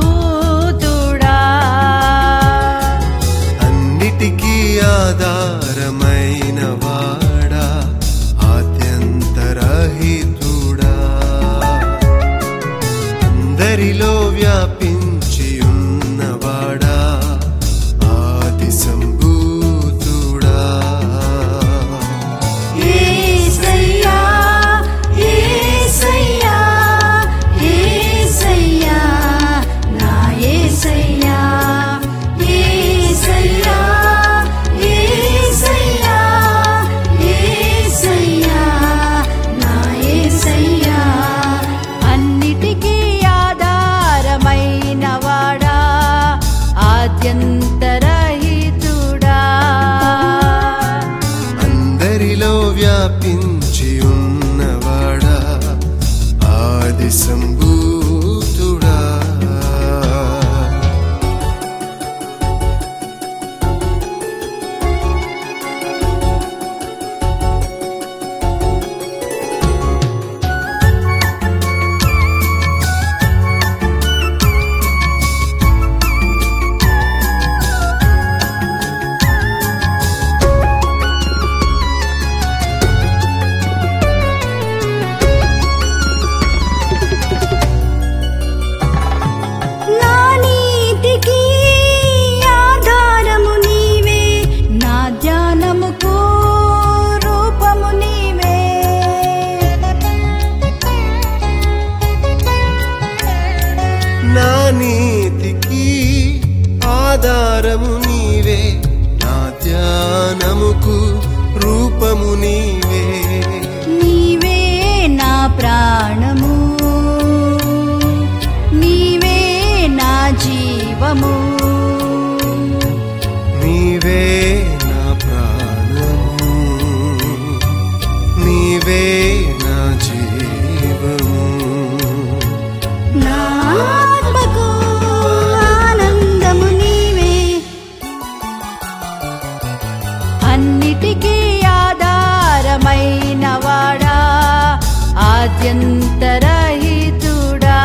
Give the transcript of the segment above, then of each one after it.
సంభూతుడా అన్నిటికీ ఆధారమైన వాడా ఆద్యంతరహితుడా అందరిలో వ్యాపించి ఉన్నవాడా ఆది సంభూతుడా యేసయ్యా యేసయ్యా యేసయ్యా నా యేసయ్యా యేసయ్యా యేసయ్యా యేసయ్యా నా యేసయ్యా అన్నిటికీ ఆధారమైన వాడా ఆద్యంతరహితుడా అందరిలో వ్యాపించి ఉన్నవాడా ఆది సంభూతుడా నా నీతికి ఆధారము నీవే నా ధ్యానముకు రూపము నీవే నా నీతికి ఆధారము నీవే నా ధ్యానముకు రూపము నీవే నీవే నా ప్రాణము నీవే నా జీవము నీవే నా ప్రాణము నీవే నా జీవము నా ఆత్మకు ఆనందము నీవే అన్నిటికీ ఆధారమైన వాడా ఆద్యంతరహితుడా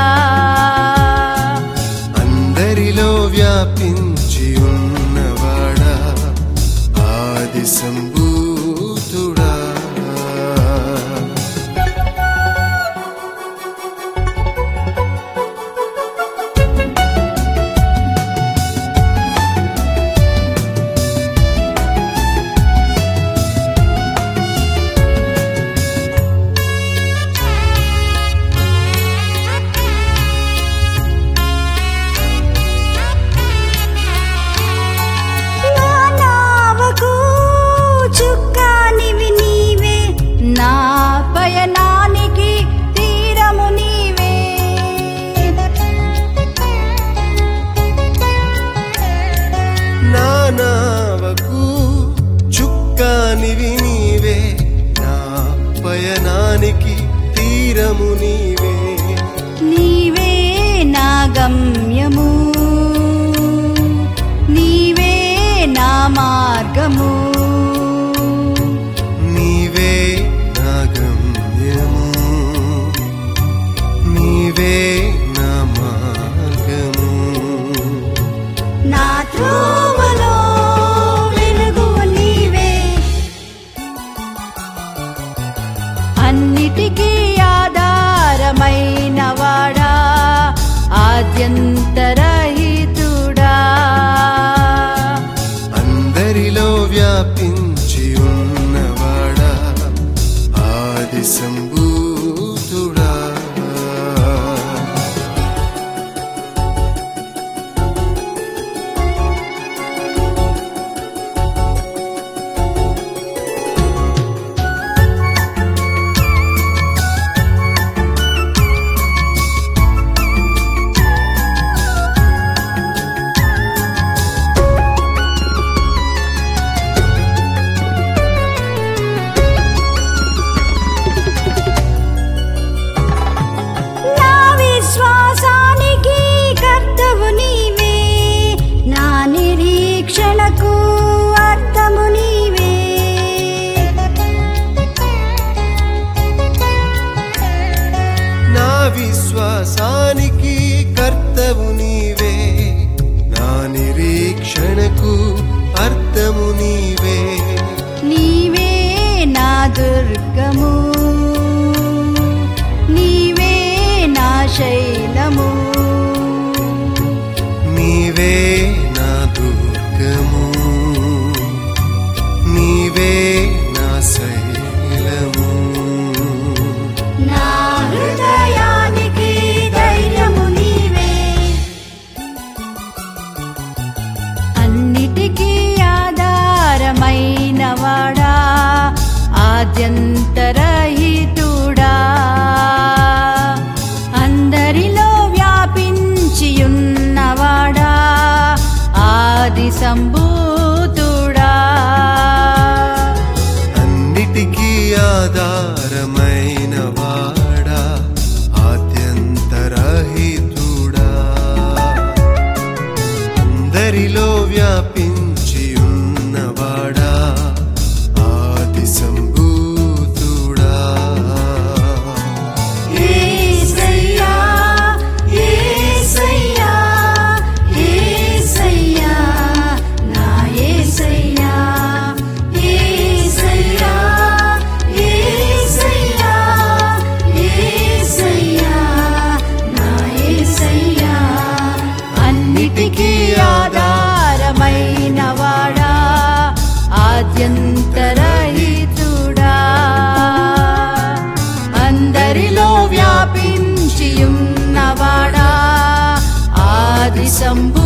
అందరిలో వ్యాపించి ఉన్నవాడా ఆది సంభూతుడా నా నావకు చుక్కానివి నీవే నా పయనానికి తీరము నీవే నా నావకు చుక్కానివి నీవే నా పయనానికి తీరము నీవే నీవే నా గమ్యము నీవే నా మార్గము నీవే నా గమ్యము నీవే నా మార్గము నా త్రోవలో వెలుగు నీవే అన్నిటికీ ఆధారమైన వాడా ఆద్యంతరహితుడా అందరిలో వ్యాపించి ఉన్నవాడా ఆది సంభూతుడా సంభూతుడా అన్నిటికీ ఆధారమైన వాడా ఆద్యంతరహితుడా అందరిలో వ్యాపించి ఉన్నవాడా ఆది సంభూతుడా యేసయ్యా యేసయ్యా యేసయ్యా నా యేసయ్యా యేసయ్యా యేసయ్యా యేసయ్యా నా యేసయ్యా అన్నిటికీ ఆధారమైన వాడా ఆద్యంతరహితుడా అందరిలో వ్యాపించి ఉన్నవాడా ఆది సంభూ